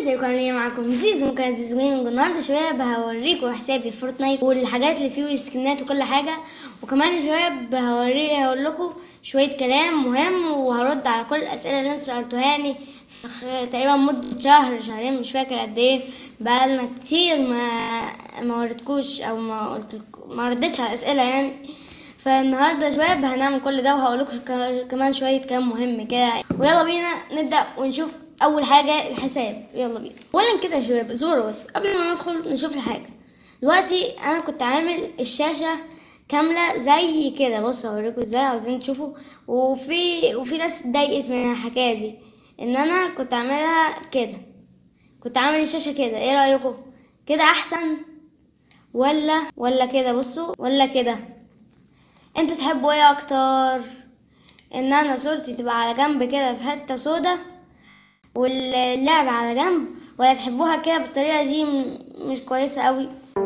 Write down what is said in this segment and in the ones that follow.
ازيكم عاملين ايه معاكم زيزو ممكن عزيز جيمنج النهارده يا شباب هوريكم حسابي في فورتنايت والحاجات اللي فيه والسكنات وكل حاجه وكمان يا شباب هوري هقول لكم شويه كلام مهم وهرد على كل الاسئله اللي انتوا سالتوهاني في تقريبا مده شهر شهرين مش فاكر قد ايه بقالنا كتير ما ما وريتكوش او ما قلت ما ردتش على الاسئله يعني فالنهارده يا شباب هنعمل كل ده وهقول لكم كمان شويه كلام مهم كده ويلا بينا نبدا ونشوف اول حاجه الحساب يلا بينا اولا كده يا شباب زوروا بس قبل ما ندخل نشوف الحاجه دلوقتي انا كنت عامل الشاشه كامله زي كده بصوا هوريكم ازاي عاوزين تشوفوا وفي وفي ناس اتضايقت من الحكايه دي ان انا كنت عاملها كده كنت عامل الشاشه كده ايه رايكم كده احسن ولا ولا كده بصوا ولا كده انتوا تحبوا ايه اكتر ان انا صورتي تبقى على جنب كده في حته سودا واللعب على جنب ولا تحبوها كده بالطريقه دي م- مش كويسه قوي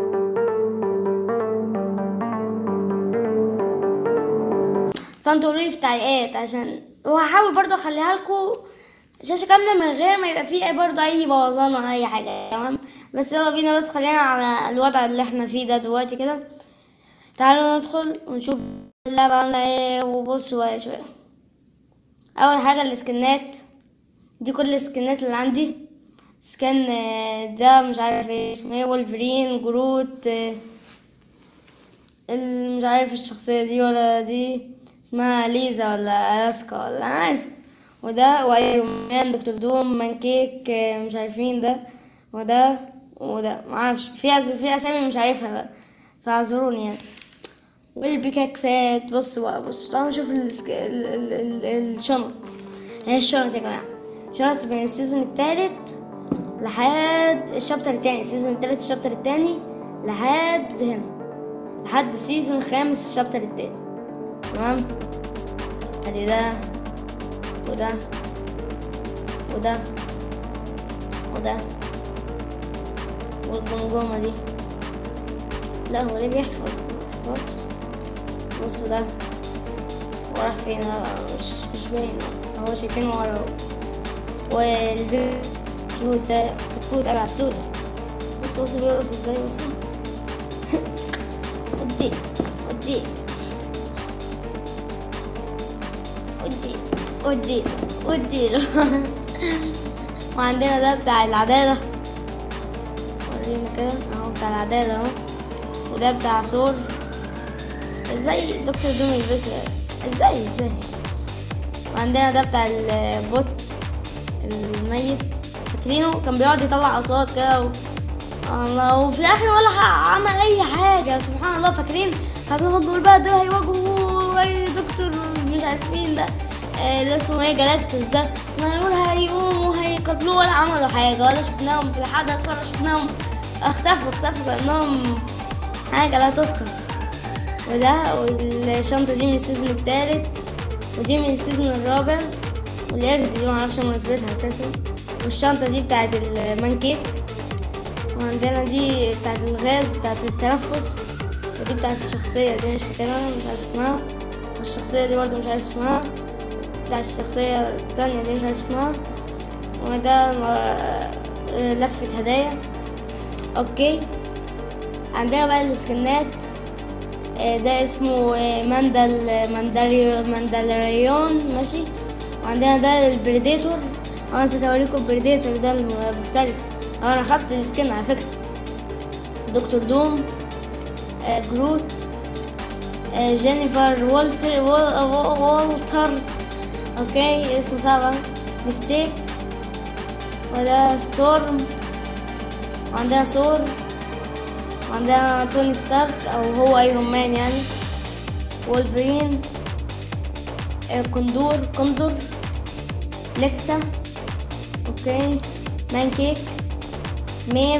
فانتوا قولوا لي في التعليقات عشان وهحاول برضو اخليها لكم شاشه كامله من غير ما يبقى فيه اي برضو اي بوظان ولا اي حاجه تمام بس يلا بينا بس خلينا على الوضع اللي احنا فيه ده دلوقتي كده تعالوا ندخل ونشوف اللعبة عاملة ايه وبصوا بقى شوية أول حاجة السكنات دي كل السكنات اللي عندي سكن آه، ده مش عارف ايه اسمه ايه wolverine جروت آه، ال- مش عارف الشخصية دي ولا دي اسمها ليزا ولا ألاسكا ولا أنا عارف وده وايرون مان دكتور دوم مان كيك آه، مش عارفين ده وده وده معرفش في أس- في أسامي مش عارفها بقى فاعذروني يعني والبيكاكسات بصوا بقى بصوا تعالوا نشوف السك... ال... ال... ال... الشنط اهي الشنط يا جماعة شنط من السيزون التالت لحد الشابتر التاني السيزون التالت الشابتر التاني لحد هنا لحد السيزون الخامس الشابتر التاني تمام ادي ده وده وده وده والجمجمة دي لا هو ليه بيحفظ ما تحفظش بصوا ده وراح فين لا، مش مش باين هو شايفينه ورا اهو والبيبي كيوت ده كتكوت قوي عسولة بصوا بصوا بيرقص ازاي بصوا ودي ودي ودي ودي ودي وعندنا ده بتاع العدالة ورينا كده اهو بتاع العدالة اهو وده بتاع سور ازاي دكتور دوم يلبسه ازاي ازاي وعندنا ده بتاع البوت الميت فاكرينه كان بيقعد يطلع اصوات كده و... الله وفي الاخر ولا ح- عمل اي حاجه سبحان الله فاكرين هنقعد نقول بقى دول هيواجهوا اي دكتور مش عارفين ده آه، ده اسمه ايه جالاكتوس ده ما يقول هيقوموا هيقتلوه ولا عملوا حاجه ولا شفناهم في الحدث ولا شفناهم اختفوا اختفوا كانهم حاجه لا تذكر وده والشنطة دي من السيزون التالت ودي من السيزون الرابع والقرد دي معرفش مناسبتها أساسا والشنطة دي بتاعت المانكيك وعندنا دي بتاعت الغاز بتاعت التنفس ودي بتاعت الشخصية دي مش فاكرها مش عارف اسمها والشخصية دي برضه مش عارف اسمها بتاعت الشخصية التانية دي مش عارف اسمها وده م- لفة هدايا اوكي عندنا بقى السكنات آه، ده اسمه آه، مندل مندري مندلريون ماشي وعندنا ده البريديتور انا نسيت اوريكم البريديتور ده المفترس أه، انا خدت السكن على فكرة دكتور دوم آه، جروت آه، جينيفر والت وال- وال- والترز اوكي اسمه صعب أوي. ميستيك وده ستورم وعندنا سور وعندنا توني ستارك او هو ايرون مان يعني وولفرين آه، كندور كندور ليكسا اوكي مان كيك ميف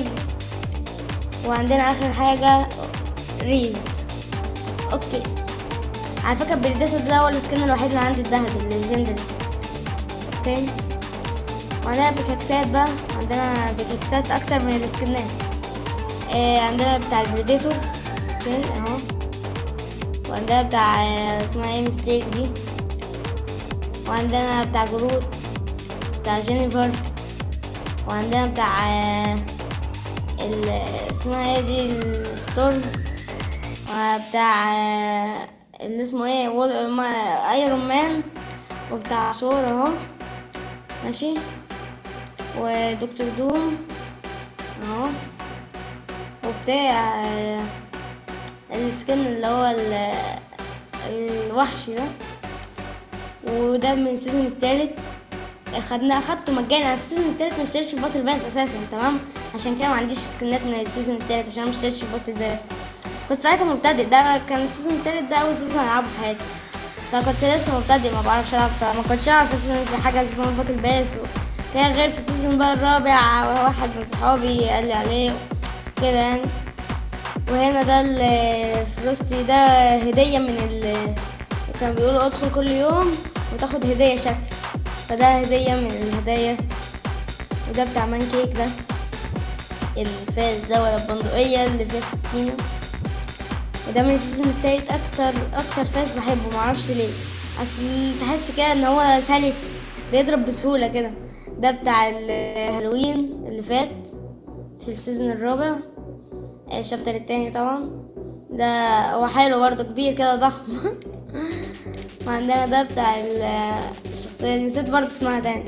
وعندنا اخر حاجة ريز اوكي على فكرة البريديتور ده هو السكن الوحيد اللي عندي الذهبي الليجندري اوكي وعندنا بيكاكسات بقى عندنا بيكاكسات اكتر من السكنات آه، عندنا بتاع البريديتور اوكي اهو وعندنا بتاع آه، اسمها ايه ميستيك دي وعندنا بتاع جروت بتاع جينيفر وعندنا بتاع آه، ال اسمها ايه دي الستورم وبتاع آه، اللي اسمه ايه وول- ما- ايرون مان وبتاع ثور اهو ماشي ودكتور دوم اهو وبتاع آه، السكن اللي هو ال- الوحشي ده وده من السيزون التالت خدنا اخدته مجانا انا في السيزون التالت ما اشتريتش في باتل باس اساسا تمام عشان كده ما عنديش سكنات من السيزون التالت عشان ما اشتريتش في باتل باس كنت ساعتها مبتدئ ده كان السيزون التالت ده اول سيزون العبه في حياتي فكنت لسه مبتدئ ما بعرفش العب فما كنتش اعرف السيزون في حاجه اسمها باتل باس كده غير في السيزون بقى الرابع واحد من صحابي قال لي عليه كده يعني وهنا ده الفلوستي ده هدية من ال كان بيقولوا ادخل كل يوم وتاخد هدية شكل فده هدية من الهدايا وده بتاع مان كيك ده الفاس ده ولا البندقية اللي فيها سكينة وده من السيزون التالت اكتر اكتر فاس بحبه معرفش ليه اصل تحس كده ان هو سلس بيضرب بسهولة كده ده بتاع الهالوين اللي فات في السيزون الرابع الشابتر التاني طبعا ده هو حلو برضه كبير كده ضخم وعندنا ده بتاع ال- الشخصية دي نسيت برضه اسمها تاني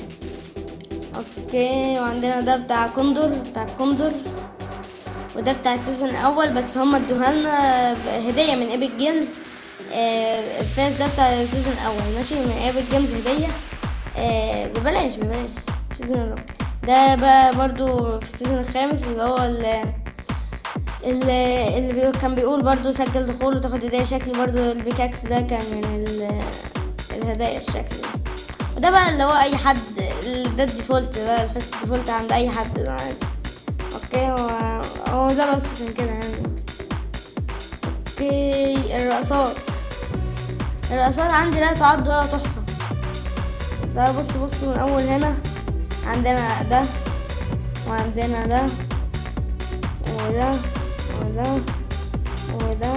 اوكي وعندنا ده بتاع كوندور بتاع كوندور وده بتاع السيزون الاول بس هم ادوها لنا هديه من ايبك جيمز آه، الفاس ده بتاع السيزون الاول ماشي من ايبك جيمز هديه آه، ببلاش ببلاش في السيزون الرابع ده بقى برضو في السيزون الخامس اللي هو ال- اللي, اللي بي... كان بيقول برضو سجل دخول وتاخد هدية شكل برضو البيكاكس ده كان من ال... الهدايا الشكل وده بقى اللي هو اي حد ده الديفولت ده الفاس الديفولت عند اي حد ده عادي اوكي هو هو ده بس كان كده يعني اوكي الرقصات الرقصات عندي لا تعد ولا تحصى ده بص بص من اول هنا عندنا ده وعندنا ده وده وده وده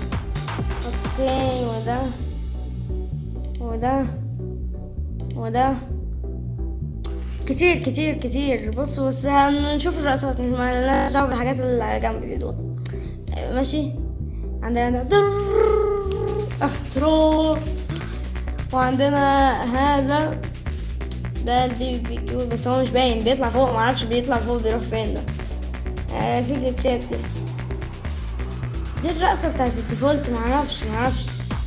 اوكي وده وده وده كتير كتير كتير بص بس هنشوف الرقصات مش مالناش دعوة بالحاجات اللي على جنب دي دول ماشي عندنا ده در احترام وعندنا هذا ده البيبي بيكيوت بس هو مش باين بيطلع فوق معرفش بيطلع فوق بيروح فين ده آه في جلتشات كده دي الرقصة بتاعت الديفولت معرفش معرفش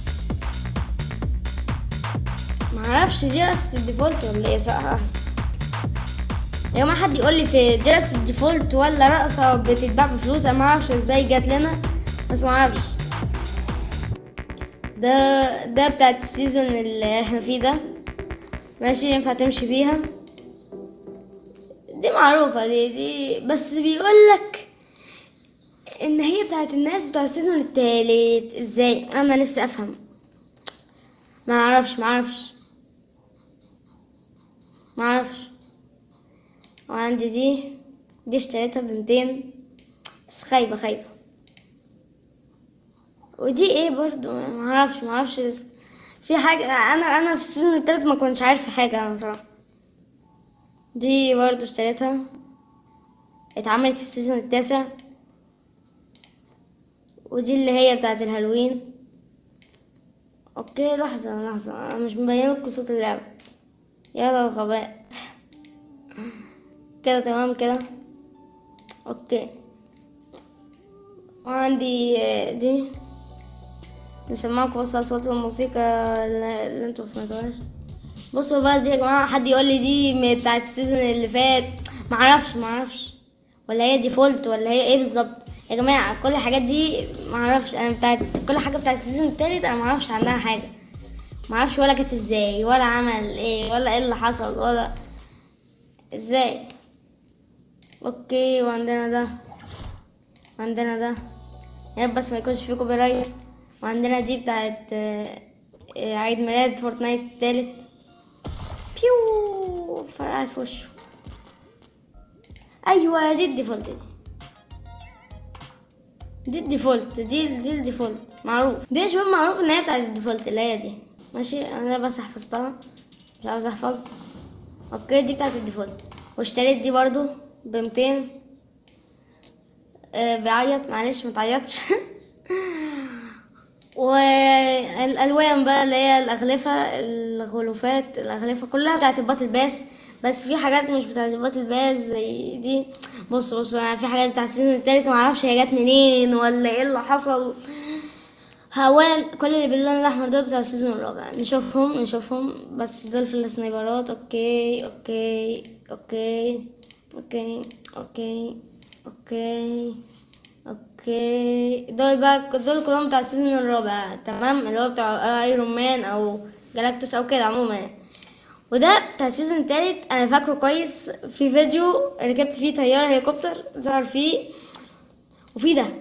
معرفش دي رقصة الديفولت ولا ايه صح يا جماعة حد يقول لي في دي رقصة الديفولت ولا رقصة بتتباع بفلوس انا معرفش ازاي جات لنا بس معرفش ده ده بتاعت السيزون اللي احنا فيه ده ماشي ينفع تمشي بيها دي معروفة دي دي بس بيقولك ان هي بتاعت الناس بتوع السيزون التالت ازاي انا نفسي افهم ما اعرفش ما اعرفش ما اعرفش وعندي دي دي اشتريتها بمتين بس خايبة خايبة ودي ايه برضو ما اعرفش ما اعرفش لسه. في حاجة انا انا في السيزون التالت ما كنتش عارفة حاجة انا بصراحة دي برضو اشتريتها اتعملت في السيزون التاسع ودي اللي هي بتاعت الهالوين اوكي لحظة لحظة انا مش مبينلكوا صوت اللعبة يا الغباء كده تمام كده اوكي وعندي آه، دي نسمعكم بس اصوات الموسيقى اللي اللي انتوا سمعتوهاش بصوا بقى دي يا جماعه حد يقول لي دي من بتاعت السيزون اللي فات معرفش معرفش ولا هي ديفولت ولا هي ايه بالظبط يا جماعه كل الحاجات دي معرفش انا بتاعت كل حاجه بتاعت السيزون التالت انا معرفش عنها حاجه معرفش ولا كانت ازاي ولا عمل ايه ولا ايه اللي حصل ولا ازاي اوكي وعندنا ده وعندنا ده يا رب بس ما يكونش فيه كوبي رايت وعندنا دي بتاعت آه، آه، عيد ميلاد فورتنايت التالت بيو فرقعت في وشه ايوه دي الديفولت دي دي الديفولت دي دي الديفولت معروف دي يا شباب معروف ان هي بتاعت الديفولت اللي هي دي ماشي انا بس حفظتها مش عاوز احفظ اوكي دي بتاعت الديفولت واشتريت دي برضو بمتين آه بعيط معلش متعيطش والالوان بقى اللي هي الاغلفه الغلوفات الاغلفه كلها بتاعت الباتل باس بس في حاجات مش بتاعت الباتل باس زي دي بص بص أنا في حاجات بتاعت السيزون التالت معرفش هي جت منين ولا ايه اللي حصل اولا كل اللي باللون الاحمر دول بتاع السيزون الرابع نشوفهم نشوفهم بس دول في السنايبرات اوكي اوكي اوكي اوكي اوكي اوكي اوكي دول بقى دول كلهم بتاع السيزون الرابع تمام اللي هو بتاع ايرون مان او جالاكتوس او كده عموما يعني. وده بتاع السيزون التالت انا فاكره كويس في فيديو ركبت فيه طيارة هليكوبتر ظهر فيه وفي ده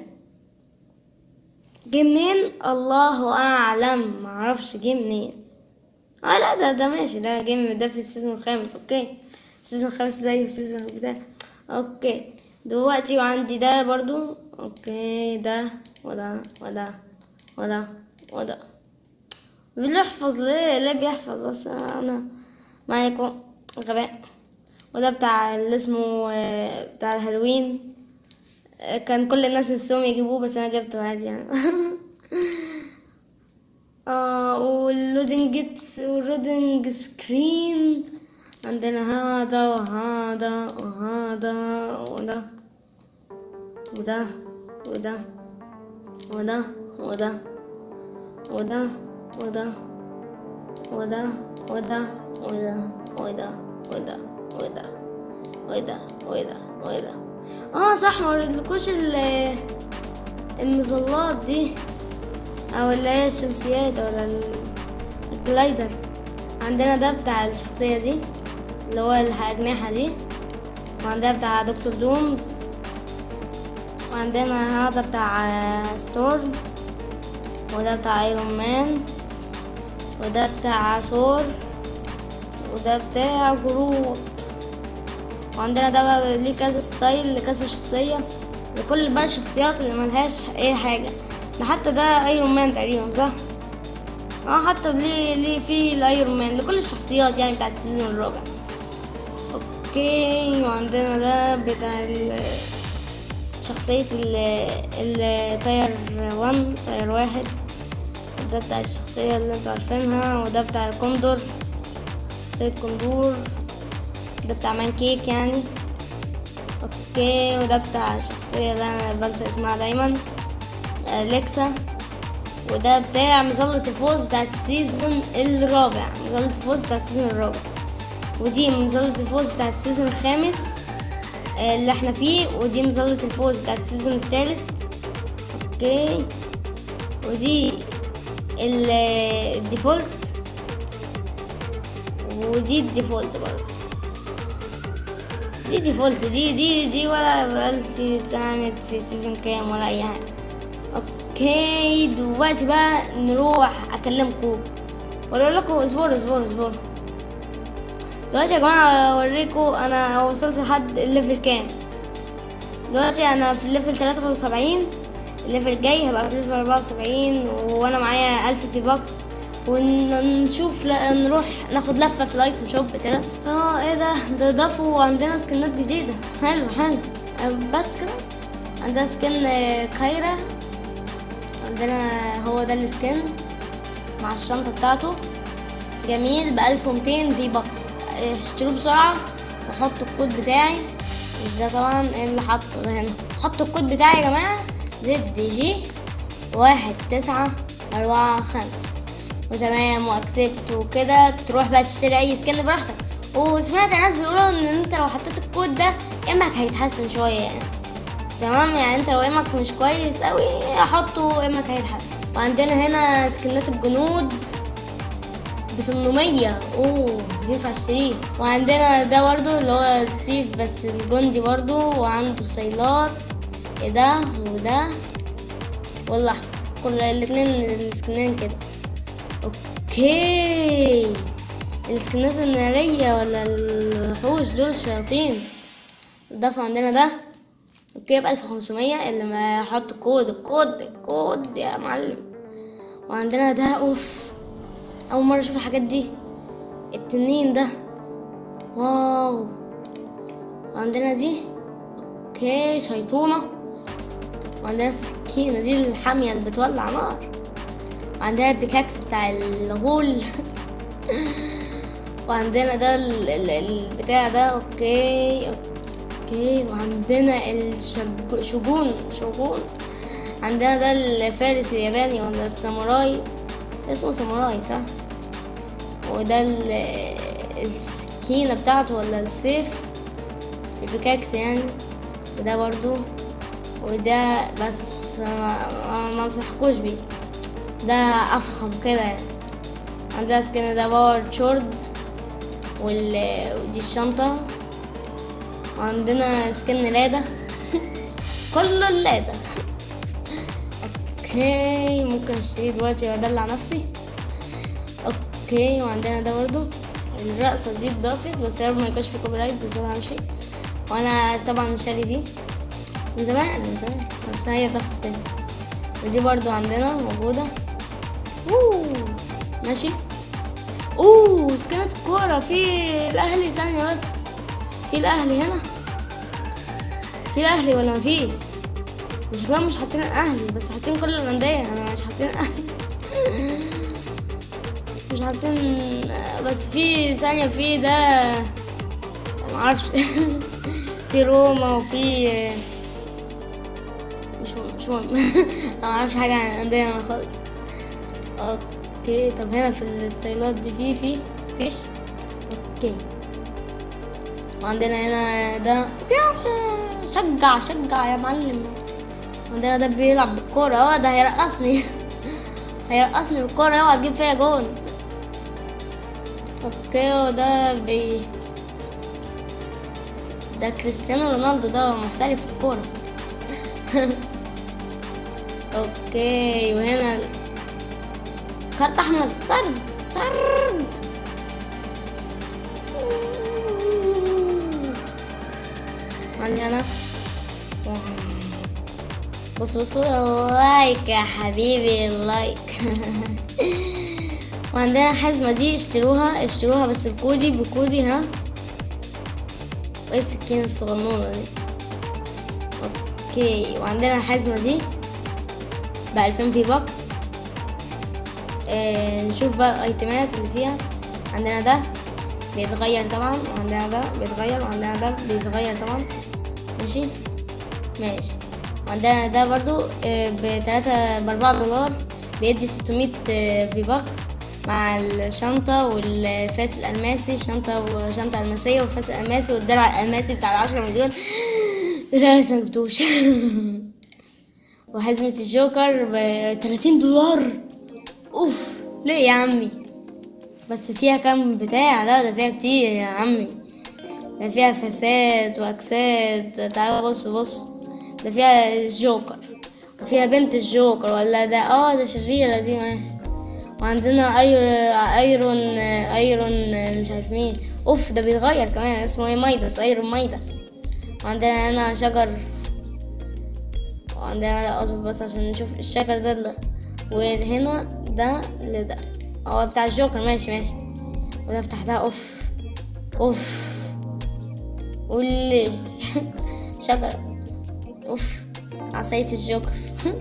جه منين الله اعلم معرفش جه منين اه لا ده ده ماشي ده جه من- ده في السيزون الخامس اوكي السيزون الخامس زي السيزون بتاع اوكي دلوقتي وعندي ده برضو اوكي ده وده وده وده وده بيحفظ ليه ليه بيحفظ بس انا معاكم غباء وده بتاع اللي اسمه آه، بتاع الهالوين آه، كان كل الناس نفسهم يجيبوه بس انا جبته عادي يعني اه واللودنج جيتس واللودنج سكرين عندنا هذا وهذا وهذا وده وده وده وده وده وده وده وده وده وده وده وده وده وده وده وده اه صح ما وريتلكوش ال- المظلات دي او اللي هي الشمسيات ولا ال- الجلايدرز عندنا ده بتاع الشخصية دي اللي هو الأجنحة دي وعندنا بتاع دكتور دومز وعندنا هذا بتاع ستورم وده بتاع ايرون مان وده بتاع ثور وده بتاع جروت وعندنا ده بقى ليه كذا ستايل لكذا شخصية لكل بقى الشخصيات اللي ملهاش اي حاجة ده حتى ده ايرون مان تقريبا صح اه حتى ليه ليه في الايرون مان لكل الشخصيات يعني بتاعت السيزون الرابع اوكي وعندنا ده بتاع ال- شخصية ال الطير وان طير واحد ده بتاع الشخصية اللي انتوا عارفينها وده بتاع الكوندور شخصية كوندور ده بتاع مان كيك يعني اوكي وده بتاع الشخصية اللي انا بنسى اسمها دايما آه، ليكسا وده بتاع مظلة الفوز بتاعت السيزون الرابع مظلة الفوز بتاع السيزون الرابع ودي مظلة الفوز بتاعت السيزون الخامس آه، اللي احنا فيه ودي مظلة الفوز بتاعت السيزون التالت اوكي ودي ال- الديفولت ودي الديفولت برضه دي ديفولت دي دي دي ولا بقى في اتعملت في سيزون كام ولا اي حاجة اوكي دلوقتي بقى نروح اكلمكم واقول لكم اصبروا اصبروا اصبروا دلوقتي يا جماعة اوريكم انا وصلت لحد الليفل كام دلوقتي انا في الليفل 73 الليفل الجاي هبقى في الليفل 74 وانا معايا 1000 في باكس ونشوف لا نروح ناخد لفة في الايتم شوب كده اه ايه ده ده ضافوا عندنا سكنات جديدة حلو حلو آه، بس كده عندنا سكن آه، كايرا عندنا هو ده السكن مع الشنطة بتاعته جميل ب 1200 في بوكس اشتروه بسرعة وحطوا الكود بتاعي مش ده طبعا ايه اللي حطه ده هنا حطوا الكود بتاعي يا جماعة زد جي واحد تسعة أربعة خمسة وتمام واكسبت وكده تروح بقى تشتري اي سكن براحتك وسمعت ناس بيقولوا ان انت لو حطيت الكود ده ايمك هيتحسن شوية يعني تمام يعني انت لو ايمك مش كويس قوي حطه ايمك هيتحسن وعندنا هنا سكنات الجنود ب 800 اوه ينفع اشتريه وعندنا ده برضو اللي هو ستيف بس الجندي برضو وعنده الصيلات ده وده والاحمر كل الاتنين السكنين كده اوكي السكنات النارية ولا الوحوش دول الشياطين الضاف عندنا ده اوكي ب 1500 اللي ما يحط كود الكود الكود يا معلم وعندنا ده اوف اول مرة اشوف الحاجات دي التنين ده واو وعندنا دي اوكي شيطونة وعندنا السكينة دي الحامية اللي بتولع نار وعندنا البيكاكس بتاع الغول وعندنا ده ال- ال- البتاع ده اوكي اوكي وعندنا الشجون شجون عندنا ده الفارس الياباني ولا الساموراي اسمه ساموراي صح وده ال- السكينة بتاعته ولا السيف البيكاكس يعني وده برضو وده بس ما, ما- ما انصحكوش بيه ده افخم كده يعني عندنا سكين ده باور شورد وال... ودي الشنطة وعندنا سكن لادا كله اللادا اوكي ممكن اشتريه دلوقتي وادلع نفسي اوكي وعندنا ده برضو الرقصة دي اتضافت بس يا رب ما يكونش في كوبي رايت بس انا همشي وانا طبعا شاري دي من زمان من زمان بس هي ضافت تاني ودي برضو عندنا موجودة اوه ماشي اوه سكنت الكورة في الاهلي ثانية بس في الاهلي هنا في الاهلي ولا مفيش شكلهم مش حاطين الاهلي بس حاطين كل الاندية انا مش حاطين الاهلي مش حاطين بس في ثانية في ده معرفش في روما وفي مش مهم مش مهم انا معرفش حاجة عن الأندية أنا خالص اوكي طب هنا في الستايلات دي في في فيش اوكي وعندنا هنا ده شجع شجع يا معلم عندنا ده بيلعب بالكورة اه ده هيرقصني هيرقصني بالكورة اوعى تجيب فيا جون اوكي وده بي ده كريستيانو رونالدو ده محترف في الكورة اوكي وهنا كارت احمر طرد طرد عندي انا بص بص لايك يا حبيبي لايك وعندنا حزمة دي اشتروها اشتروها بس بكودي بكودي ها وايه السكينة الصغنونة دي اوكي وعندنا الحزمة دي بألفين في بوكس اه نشوف بقى الايتمات اللي فيها عندنا ده بيتغير طبعا وعندنا ده بيتغير وعندنا ده بيتغير طبعا ماشي ماشي وعندنا ده برضو اه بتلاتة بأربعة دولار بيدي ستمية في بوكس مع الشنطة والفاس الألماسي شنطة وشنطة ألماسية والفاس الألماسي والدرع الألماسي بتاع العشرة مليون ده لسه مجبتوش وحزمة الجوكر بتلاتين دولار اوف ليه يا عمي بس فيها كام بتاع لا ده فيها كتير يا عمي ده فيها فساد واكسات تعالى بص بص ده فيها الجوكر وفيها بنت الجوكر ولا ده اه ده شريرة دي ماشي وعندنا اير ايرون ايرون مش عارف مين اوف ده بيتغير كمان اسمه ايه مايدس ايرون مايدس وعندنا هنا شجر وعندنا لا اصبر بس عشان نشوف الشجر ده اللي. وهنا ده لده هو بتاع الجوكر ماشي ماشي وده بتاع ده اوف اوف واللي شجرة اوف عصاية الجوكر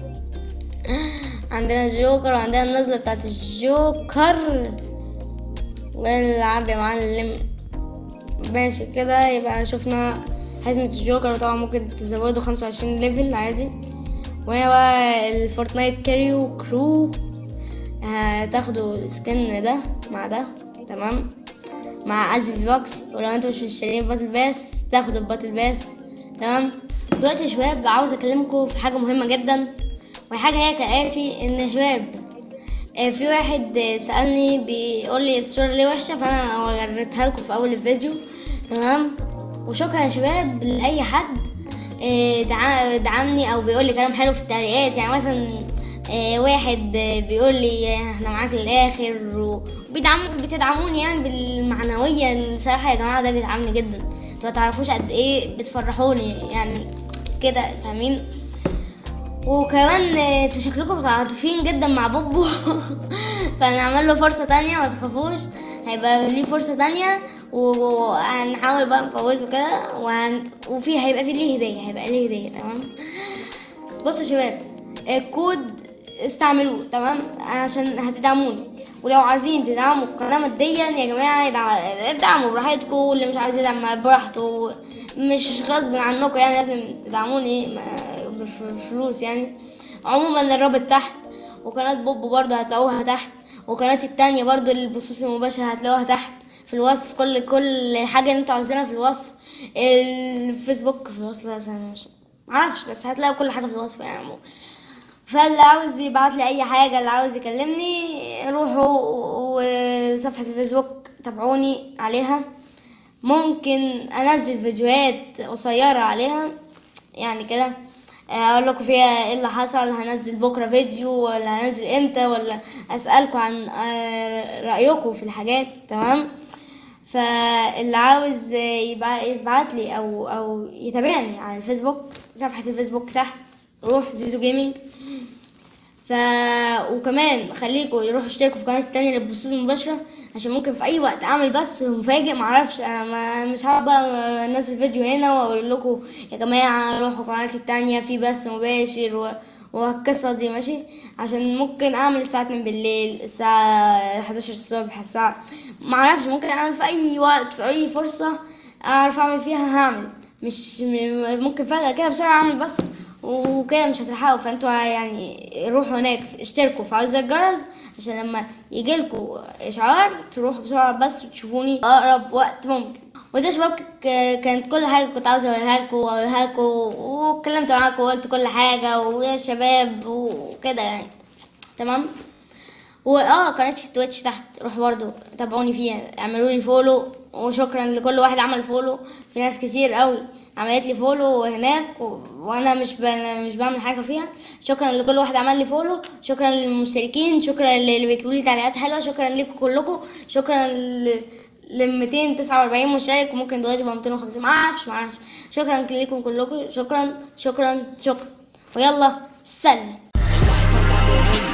عندنا الجوكر وعندنا النزلة بتاعت الجوكر ونلعب يا معلم ماشي كده يبقى شفنا حزمة الجوكر وطبعا ممكن تزودوا خمسة وعشرين ليفل عادي وهنا بقى الفورتنايت كاريو كرو هتاخدوا السكن ده مع ده تمام مع ألف في بوكس ولو انتوا مش مشترين باتل باس تاخدوا الباتل باس تمام دلوقتي يا شباب عاوز اكلمكم في حاجة مهمة جدا وحاجة هي كالآتي ان يا شباب آه، في واحد آه، سألني بيقول لي الصورة ليه وحشة فأنا وريتها لكم في أول الفيديو تمام وشكرا يا شباب لأي حد آه، دعا- دعمني أو بيقول لي كلام حلو في التعليقات يعني مثلا آه، واحد آه، بيقول لي احنا معاك للآخر وبيدعموا بتدعموني يعني بالمعنوية الصراحة يا جماعة ده بيدعمني جدا انتوا متعرفوش قد ايه بتفرحوني يعني كده فاهمين وكمان آه، انتوا شكلكم متعاطفين جدا مع بوبو فنعمل له فرصة تانية ما تخافوش هيبقى ليه فرصة تانية وهنحاول بقى نفوزه كده وهن... وفي هيبقى في ليه هديه هيبقى ليه هديه تمام بصوا يا شباب الكود استعملوه تمام عشان هتدعموني ولو عايزين تدعموا القناه ماديا يا جماعه يدع- ادعموا براحتكم واللي مش عايز يدعم براحته مش غصب عنكم يعني لازم تدعموني ما- بف- بفلوس يعني عموما الرابط تحت وقناه بوبو برضه هتلاقوها تحت وقناتي التانية برضه البثوث المباشرة هتلاقوها تحت في الوصف كل كل حاجة اللي انتوا عاوزينها في الوصف الفيسبوك في الوصف لا أنا مش معرفش بس هتلاقوا كل حاجة في الوصف يعني فاللي عاوز يبعت لي اي حاجه اللي عاوز يكلمني روحوا وصفحه الفيسبوك تابعوني عليها ممكن انزل فيديوهات قصيره عليها يعني كده اقول لكم فيها ايه اللي حصل هنزل بكره فيديو ولا هنزل امتى ولا اسالكم عن آه، رايكم في الحاجات تمام فاللي عاوز يبع- يبعت لي او او يتابعني على الفيسبوك صفحه الفيسبوك تحت روح زيزو جيمنج ف وكمان خليكم يروحوا اشتركوا في قناتي التانية للبثوث المباشرة عشان ممكن في اي وقت اعمل بس مفاجئ معرفش انا ما مش هقعد بقى انزل فيديو هنا واقول لكم يا جماعة روحوا قناتي التانية في بث مباشر و... والقصة دي ماشي عشان ممكن اعمل الساعة 2 بالليل الساعة 11 الصبح الساعة معرفش ممكن اعمل في اي وقت في اي فرصة اعرف اعمل فيها هعمل مش م- ممكن فجأة كده بسرعة اعمل بس وكده مش هتلحقوا فانتوا يعني روحوا هناك اشتركوا في زر الجرس عشان لما يجيلكوا اشعار تروحوا بسرعة بس وتشوفوني اقرب وقت ممكن وده يا شباب ك- كانت كل حاجة كنت عاوزة اوريها لكم واقولها لكم واتكلمت معاكم وقلت كل حاجة ويا شباب وكده يعني تمام واه قناتي في التويتش تحت روحوا برضو تابعوني فيها اعملوا لي فولو وشكرا لكل واحد عمل فولو في ناس كتير قوي عملت لي فولو هناك و... وانا مش ب... مش بعمل حاجه فيها شكرا لكل واحد عمل لي فولو شكرا للمشتركين شكرا اللي بيكتبوا لي تعليقات حلوه شكرا لكم كلكم شكرا ل... ل 249 مشترك وممكن دلوقتي يبقى 250 ما اعرفش ما اعرفش شكرا لكم كلكم شكرا شكرا شكرا ويلا سلام